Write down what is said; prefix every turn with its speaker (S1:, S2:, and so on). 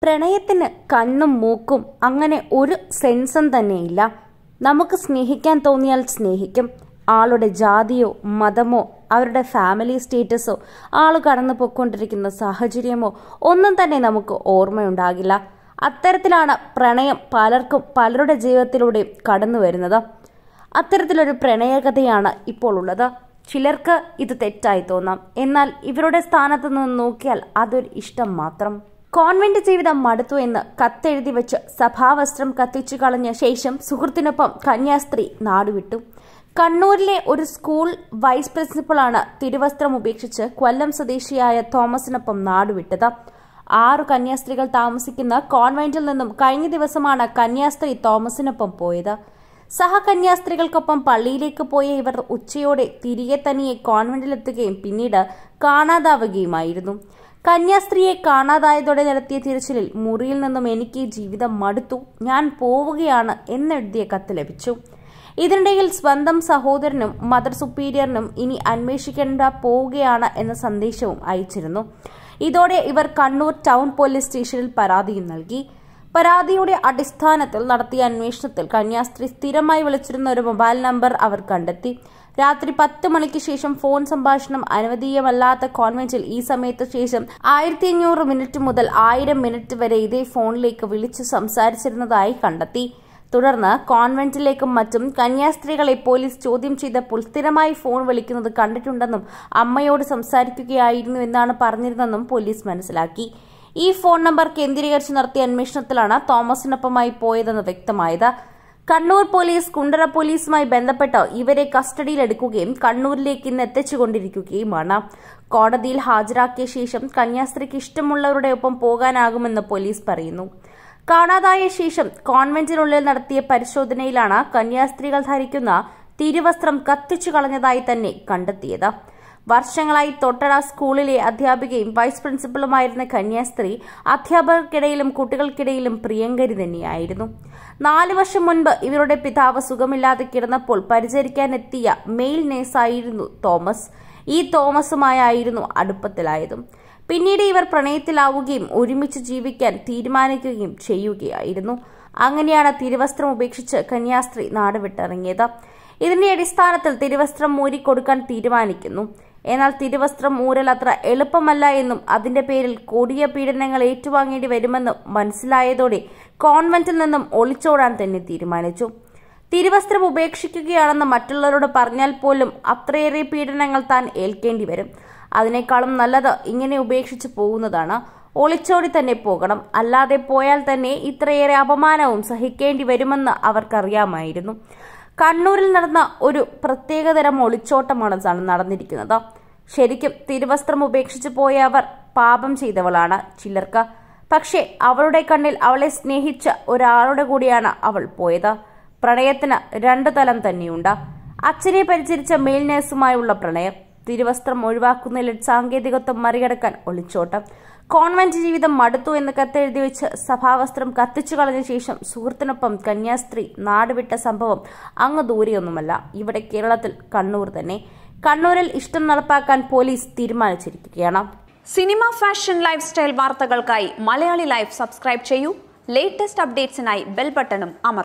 S1: പ്രണയത്തിന് കണ്ണും മൂക്കും അങ്ങനെ ഒരു സെൻസും തന്നെയില്ല നമുക്ക് സ്നേഹിക്കാൻ തോന്നിയാൽ സ്നേഹിക്കും ആളുടെ ജാതിയോ മതമോ അവരുടെ ഫാമിലി സ്റ്റേറ്റസോ ആൾ കടന്നു പൊയ്ക്കൊണ്ടിരിക്കുന്ന സാഹചര്യമോ ഒന്നും തന്നെ നമുക്ക് ഓർമ്മയുണ്ടാകില്ല അത്തരത്തിലാണ് പ്രണയം പലർക്കും പലരുടെ ജീവിതത്തിലൂടെയും കടന്നു വരുന്നത് അത്തരത്തിലൊരു പ്രണയകഥയാണ് ഇപ്പോൾ ഉള്ളത് ചിലർക്ക് ഇത് തെറ്റായി തോന്നാം എന്നാൽ ഇവരുടെ സ്ഥാനത്ത് നിന്ന് നോക്കിയാൽ അതൊരു ഇഷ്ടം മാത്രം കോൺവെന്റ് ജീവിതം മടുത്തു എന്ന് കത്തെഴുതി വെച്ച് സഭാവസ്ത്രം കത്തിച്ചു കളഞ്ഞ ശേഷം സുഹൃത്തിനൊപ്പം കന്യാസ്ത്രീ നാടുവിട്ടു കണ്ണൂരിലെ ഒരു സ്കൂൾ വൈസ് പ്രിൻസിപ്പളാണ് തിരുവസ്ത്രം ഉപേക്ഷിച്ച് കൊല്ലം സ്വദേശിയായ തോമസിനൊപ്പം നാടുവിട്ടത് ആറു കന്യാസ്ത്രീകൾ താമസിക്കുന്ന കോൺവെന്റിൽ നിന്നും കഴിഞ്ഞ ദിവസമാണ് കന്യാസ്ത്രീ തോമസിനൊപ്പം പോയത് സഹകന്യാസ്ത്രീകൾക്കൊപ്പം പള്ളിയിലേക്ക് പോയ ഇവർ ഉച്ചയോടെ തിരികെ തനിയെ കോൺവെന്റിലെത്തുകയും പിന്നീട് കാണാതാവുകയുമായിരുന്നു കന്യാസ്ത്രീയെ കാണാതായതോടെ നടത്തിയ തിരച്ചിലിൽ മുറിയിൽ നിന്നും എനിക്ക് ഈ ജീവിതം മടുത്തു ഞാൻ പോവുകയാണ് എന്നെഴുതിയ കത്ത് ലഭിച്ചു ഇതിനിടയിൽ സ്വന്തം സഹോദരനും മദർ സുപ്പീരിയറിനും ഇനി അന്വേഷിക്കേണ്ട പോവുകയാണ് എന്ന സന്ദേശവും അയച്ചിരുന്നു ഇതോടെ ഇവർ കണ്ണൂർ ടൗൺ പോലീസ് സ്റ്റേഷനിൽ പരാതിയും നൽകി പരാതിയുടെ അടിസ്ഥാനത്തിൽ നടത്തിയ അന്വേഷണത്തിൽ കന്യാസ്ത്രീ സ്ഥിരമായി വിളിച്ചിരുന്ന ഒരു മൊബൈൽ നമ്പർ അവർ കണ്ടെത്തി രാത്രി പത്ത് മണിക്ക് ശേഷം ഫോൺ സംഭാഷണം അനുവദീയമല്ലാത്ത കോൺവെന്റിൽ ഈ സമയത്ത് ശേഷം ആയിരത്തി അഞ്ഞൂറ് മിനിറ്റ് മുതൽ ആയിരം മിനിറ്റ് വരെ ഇതേ ഫോണിലേക്ക് വിളിച്ച് സംസാരിച്ചിരുന്നതായി കണ്ടെത്തി തുടർന്ന് കോൺവെന്റിലേക്കും മറ്റും കന്യാസ്ത്രീകളെ പോലീസ് ചോദ്യം ചെയ്തപ്പോൾ സ്ഥിരമായി ഫോൺ വിളിക്കുന്നത് കണ്ടിട്ടുണ്ടെന്നും അമ്മയോട് സംസാരിക്കുകയായിരുന്നു എന്നാണ് പറഞ്ഞിരുന്നെന്നും പോലീസ് മനസ്സിലാക്കി ഈ ഫോൺ നമ്പർ കേന്ദ്രീകരിച്ച് നടത്തിയ അന്വേഷണത്തിലാണ് തോമസിനൊപ്പമായി പോയതെന്ന് വ്യക്തമായത് കണ്ണൂർ പോലീസ് കുണ്ടറ പോലീസുമായി ബന്ധപ്പെട്ട് ഇവരെ കസ്റ്റഡിയിലെടുക്കുകയും കണ്ണൂരിലേക്ക് ഇന്ന് എത്തിച്ചുകൊണ്ടിരിക്കുകയുമാണ് കോടതിയിൽ ഹാജരാക്കിയ ശേഷം കന്യാസ്ത്രീക്ക് ഇഷ്ടമുള്ളവരുടെ ഒപ്പം പോകാനാകുമെന്ന് പോലീസ് പറയുന്നു കാണാതായ ശേഷം കോൺവെന്റിനുള്ളിൽ നടത്തിയ പരിശോധനയിലാണ് കന്യാസ്ത്രീകൾ ധരിക്കുന്ന തിരുവസ്ത്രം കത്തിച്ചു കളഞ്ഞതായി തന്നെ കണ്ടെത്തിയത് വർഷങ്ങളായി തൊട്ടട സ്കൂളിലെ അധ്യാപികയും വൈസ് പ്രിൻസിപ്പളുമായിരുന്ന കന്യാസ്ത്രീ അധ്യാപകർക്കിടയിലും കുട്ടികൾക്കിടയിലും പ്രിയങ്കരി തന്നെയായിരുന്നു നാല് വർഷം മുൻപ് ഇവരുടെ പിതാവ് സുഖമില്ലാതെ കിടന്നപ്പോൾ പരിചരിക്കാനെത്തിയ മെയിൽ നേഴ്സായിരുന്നു തോമസ് ഈ തോമസുമായായിരുന്നു അടുപ്പത്തിലായതും പിന്നീട് ഇവർ പ്രണയത്തിലാവുകയും ഒരുമിച്ച് ജീവിക്കാൻ തീരുമാനിക്കുകയും ചെയ്യുകയായിരുന്നു അങ്ങനെയാണ് തിരുവസ്ത്രം ഉപേക്ഷിച്ച് കന്യാസ്ത്രീ നാടുവിട്ടിറങ്ങിയത് ഇതിന്റെ അടിസ്ഥാനത്തിൽ തിരുവസ്ത്രം മൂരിക്കൊടുക്കാൻ തീരുമാനിക്കുന്നു എന്നാൽ തിരുവസ്ത്രം മൂരൽ അത്ര എളുപ്പമല്ല എന്നും അതിന്റെ പേരിൽ കൊടിയ പീഡനങ്ങൾ ഏറ്റുവാങ്ങേണ്ടി വരുമെന്നും മനസ്സിലായതോടെ കോൺവെന്റിൽ നിന്നും ഒളിച്ചോടാൻ തന്നെ തീരുമാനിച്ചു തിരുവസ്ത്രം ഉപേക്ഷിക്കുകയാണെന്ന് മറ്റുള്ളവരോട് പറഞ്ഞാൽ പോലും അത്രയേറെ പീഡനങ്ങൾ താൻ ഏൽക്കേണ്ടി വരും അതിനേക്കാളും നല്ലത് ഇങ്ങനെ ഉപേക്ഷിച്ച് പോകുന്നതാണ് ഒളിച്ചോടി തന്നെ പോകണം അല്ലാതെ പോയാൽ തന്നെ ഇത്രയേറെ അപമാനവും സഹിക്കേണ്ടി വരുമെന്ന് അവർക്കറിയാമായിരുന്നു കണ്ണൂരിൽ നടന്ന ഒരു പ്രത്യേകതരം ഒളിച്ചോട്ടമാണ് നടന്നിരിക്കുന്നത് ശരിക്കും തിരുവസ്ത്രം ഉപേക്ഷിച്ചു പോയ അവർ പാപം ചെയ്തവളാണ് ചിലർക്ക് പക്ഷേ അവളുടെ കണ്ണിൽ അവളെ സ്നേഹിച്ച ഒരാളുടെ കൂടിയാണ് അവൾ പോയത് പ്രണയത്തിന് രണ്ടു തലം തന്നെയുണ്ട് അച്ഛനെ പരിചരിച്ച മെയിൽ നഴ്സുമായുള്ള പ്രണയം തിരുവസ്ത്രം ഒഴിവാക്കുന്നതിൽ സാങ്കേതികത്വം മറികടക്കാൻ ഒളിച്ചോട്ടം കോൺവെന്റ് ജീവിതം മടുത്തു എന്ന് കത്തെഴുതി വെച്ച് സഭാവസ്ത്രം കത്തിച്ചു കളഞ്ഞ ശേഷം സുഹൃത്തിനൊപ്പം കന്യാസ്ത്രീ നാടുവിട്ട സംഭവം അങ്ങ് ദൂരെയൊന്നുമല്ല ഇവിടെ കേരളത്തിൽ കണ്ണൂർ തന്നെ കണ്ണൂരിൽ ഇഷ്ടം നടപ്പാക്കാൻ പോലീസ് തീരുമാനിച്ചിരിക്കുകയാണ്
S2: സിനിമ ഫാഷൻ ലൈഫ് സ്റ്റൈൽ വാർത്തകൾക്കായി മലയാളി ലൈഫ് സബ്സ്ക്രൈബ് ചെയ്യൂ ലേറ്റസ്റ്റ് അപ്ഡേറ്റ്സിനായി ബെൽ ബട്ടണും അമർ